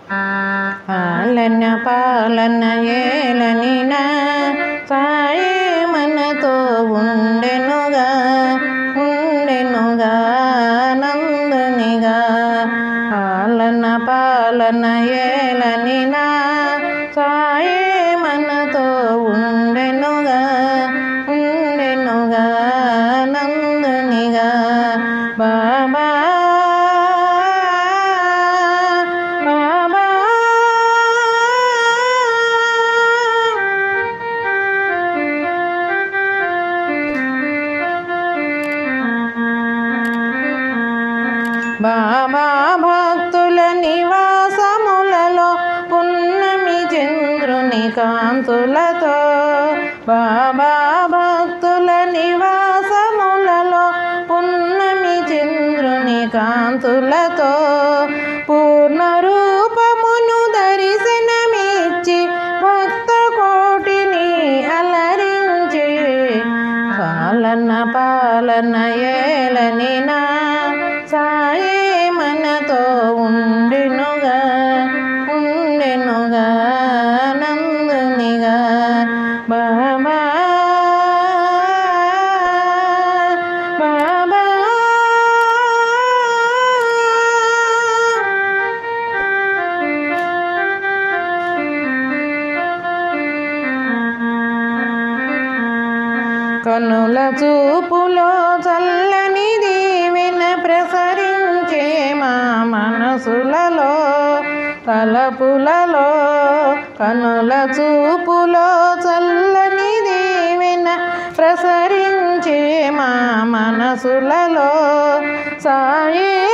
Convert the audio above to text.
పాలన పాలన ఏలని నా సాయి మనతో ఉండెనుగా ఉండెనుగా నందునిగా పాలన పాలన ఏలని నా సాయి మనతో ఉండెనుగా ఉండెనుగా నందునిగా బాబా బాబా బాబా భక్తుల నివాసములలో పున్నమి చంద్రుని కాంతులతో బాబా భక్తుల నివాసములలో పున్నమి చంద్రుని కాంతులతో పూర్ణ రూపమును దర్శనమిచ్చి భక్త కోటిని అలరించి పాలన పాలన ఏలని నా సాయి మనతో ఉండెనుగా ఉండెనుగా నందునిగా బాబా బాబా కనుల చూపులో చల్లని దీవెన ప్రసరించే మా మనసులలో తలపులలో కనుల చూపులో చల్లని దీవెన ప్రసరించే మా మనసులలో సాయి